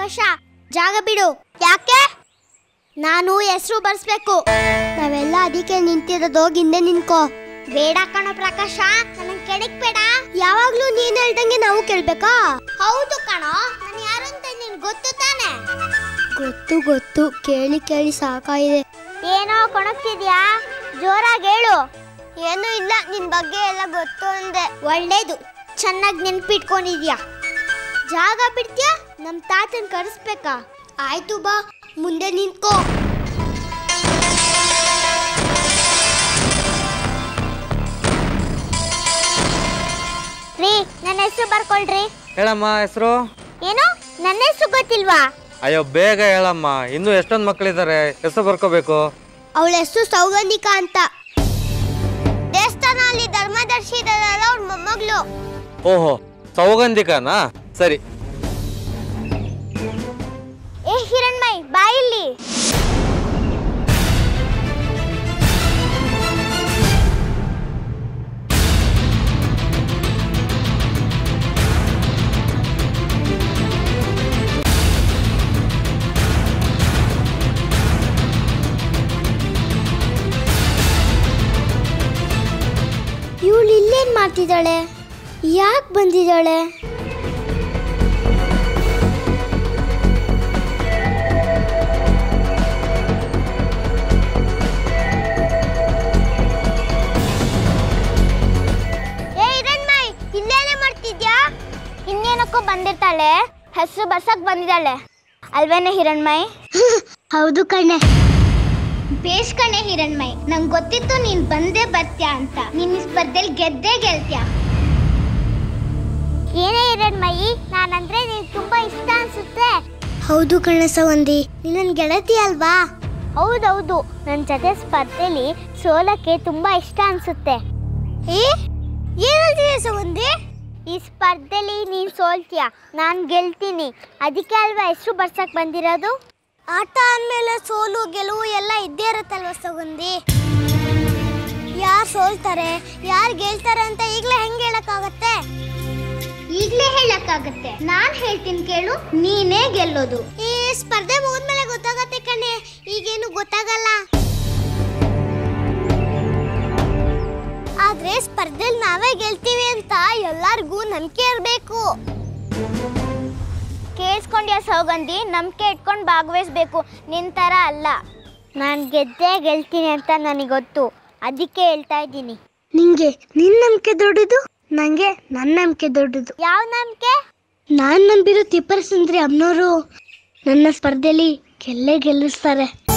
ಪ್ರಕಾಶ ಜಾಗ ಬಿಡು ಯಾಕೆ ನಾನು ಹೆಸರು ಬರ್ಸ್ಬೇಕು ನಾವೆಲ್ಲ ಅದಕ್ಕೆ ನಿಂತಿರೋದು ಹಿಂದೆ ನಿನ್ಕೋ ಬೇಡ ಕಣೋ ಪ್ರಕಾಶ ನನಗೆ ಕೆಡಕ್ ಬೇಡ ಯಾವಾಗ್ಲೂ ನೀನ್ ಹೇಳ್ದಂಗೆ ನಾವು ಕೇಳ್ಬೇಕಾ ಹೌದು ಕಣೋ ನಾನು ಯಾರು ಅಂತ ನಿನ್ ಗೊತ್ತು ತಾನೆ ಗೊತ್ತು ಗೊತ್ತು ಕೇಳಿ ಕೇಳಿ ಸಾಕಾಗಿದೆ ಏನೋ ಕೊಣಕ್ತಿದ್ಯಾ ಜೋರಾಗಿ ಹೇಳು ಏನೂ ಇಲ್ಲ ನಿನ್ ಬಗ್ಗೆ ಎಲ್ಲ ಗೊತ್ತು ಅಂದೆ ಒಳ್ಳೇದು ಚೆನ್ನಾಗಿ ನೆನ್ಪಿಟ್ಕೊಂಡಿದ್ಯಾ ಜಾಗ ಬಿಡ್ತೀಯಾ ನಮ್ ತಾತನ್ ಕರೆಸ್ಬೇಕಾ ಆಯ್ತು ಬಾ ಮುಂದೆ ನಿಂತ್ಕೋ ರೀ ನನ್ನ ಹೆಸರು ಬರ್ಕೊಳ್ರಿ ಹೇಳಮ್ಮ ಹೆಸರು ಏನು ನನ್ನ ಹೆಸರು ಗೊತ್ತಿಲ್ವಾ ಅಯ್ಯೋ ಬೇಗ ಹೇಳಮ್ಮ ಇನ್ನೂ ಎಷ್ಟೊಂದು ಮಕ್ಕಳಿದ್ದಾರೆ ಹೆಸರು ಬರ್ಕೋಬೇಕು ಅವಳ ಹೆಸರು ಸೌಗಂಧಿಕಾ ಅಂತ ದೇವಸ್ಥಾನ ಅಲ್ಲಿ ಧರ್ಮದರ್ಶಿ ಇದಾರಲ್ಲ ಅವ್ರ ಮೊಮ್ಮಗಳು ಓಹೋ ಸೌಗಂಧಿಕನಾ ಸರಿ ಏ ಹಿರಣ್ಮಯ್ ಬಾ ಇಲ್ಲಿ ಇವಳು ಇಲ್ಲೇನ್ ಮಾಡ್ತಿದ್ದಾಳೆ ಯಾಕೆ ಬಂದಿದ್ದಾಳೆ ಏ ಹಿರಣ್ಮಯ್ ಇಲ್ಲೇನೆ ಮಾಡ್ತಿದ್ಯಾ ಇನ್ನೇನಕ್ಕೋ ಬಂದಿರ್ತಾಳೆ ಹೆಸರು ಬರ್ಸಕ್ ಬಂದಿದ್ದಾಳೆ ಅಲ್ವೇನೆ ಹಿರಣ್ಮಯ್ ಹೌದು ಕಣ್ಣೆ ಬೇಷ್ ಕಣೆ ಹಿರಣ್ಮಯ್ ನಂಗೆ ಗೊತ್ತಿತ್ತು ನೀನ್ ಬಂದೇ ಬರ್ತ್ಯಾ ಅಂತ ನಿನ್ನ ಈ ಸ್ಪರ್ಧೆಯಲ್ಲಿ ಗೆದ್ದೇ ಗೆಲ್ತ್ಯಾ ಏನೇ ಹಿರಣ್ಮಯಿ ನಾನಂದ್ರೆ ನಿನ್ ತುಂಬಾ ಇಷ್ಟ ಅನ್ಸುತ್ತೆ ಹೌದು ಕಣಸ ಒಂದಿ ನಿನ್ನ ಗೆಳತಿ ಅಲ್ವಾ ಹೌದೌದು ನನ್ನ ಜೊತೆ ಸ್ಪರ್ಧೆಲಿ ಸೋಲಕ್ಕೆ ತುಂಬಾ ಇಷ್ಟ ಅನ್ಸುತ್ತೆ ಏ ಏನಂತಿದೆ ಸವಂದಿ ಈ ಸ್ಪರ್ಧೆಲಿ ನೀನ್ ಸೋಲ್ತೀಯ ನಾನ್ ಗೆಲ್ತೀನಿ ಅದಕ್ಕೆ ಅಲ್ವಾ ಹೆಸರು ಬರ್ಸಕ್ ಬಂದಿರೋದು ಆಟ ಅಂದ್ಮೇಲೆ ಸೋಲು ಗೆಲುವು ಎಲ್ಲ ಇದ್ದೇ ಇರುತ್ತಲ್ವ ಸಗುಂದಿ ಯಾರು ಸೋಲ್ತಾರೆ ಯಾರು ಗೆಲ್ತಾರೆ ಅಂತ ಈಗಲೇ ಹೆಂಗ್ ಹೇಳಕ್ಕಾಗತ್ತೆ ಈಗಲೇ ಹೇಳಕ್ಕಾಗತ್ತೆ ನಾನ್ ಹೇಳ್ತೀನಿ ಕೇಳು ನೀನೇ ಗೆಲ್ಲೋದು ಈ ಸ್ಪರ್ಧೆ ಮುಗಿದ್ಮೇಲೆ ಗೊತ್ತಾಗತ್ತೆ ಕಣೆ ಈಗೇನು ಗೊತ್ತಾಗಲ್ಲ ಆದ್ರೆ ಸ್ಪರ್ಧೆಲಿ ನಾವೇ ಗೆಲ್ತೀವಿ ಅಂತ ಎಲ್ಲಾರ್ಗೂ ನಂಬಿಕೆ ಇರಬೇಕು ಕೇಳಿಸ್ಕೊಂಡ್ಯಾ ಸೌಗಂಧಿ ನಂಬಿಕೆ ಇಟ್ಕೊಂಡು ಭಾಗವಹಿಸ್ಬೇಕು ನಿನ್ ಥರ ಅಲ್ಲ ನಾನು ಗೆದ್ದೇ ಗೆಲ್ತೀನಿ ಅಂತ ನನಗೆ ಗೊತ್ತು ಅದಕ್ಕೆ ಹೇಳ್ತಾ ಇದ್ದೀನಿ ನಿಂಗೆ ನಿನ್ ನಂಬಿಕೆ ದೊಡ್ಡದು ನಂಗೆ ನನ್ನ ನಂಬಿಕೆ ದೊಡ್ಡದು ಯಾವ ನಂಬಿಕೆ ನಾನ್ ನಂಬಿರೋ ತಿಪ್ಪರ ಸುಂದ್ರಿ ಅಮ್ಮನವರು ನನ್ನ ಸ್ಪರ್ಧೆಯಲ್ಲಿ ಗೆಲ್ಲೇ ಗೆಲ್ಲಿಸ್ತಾರೆ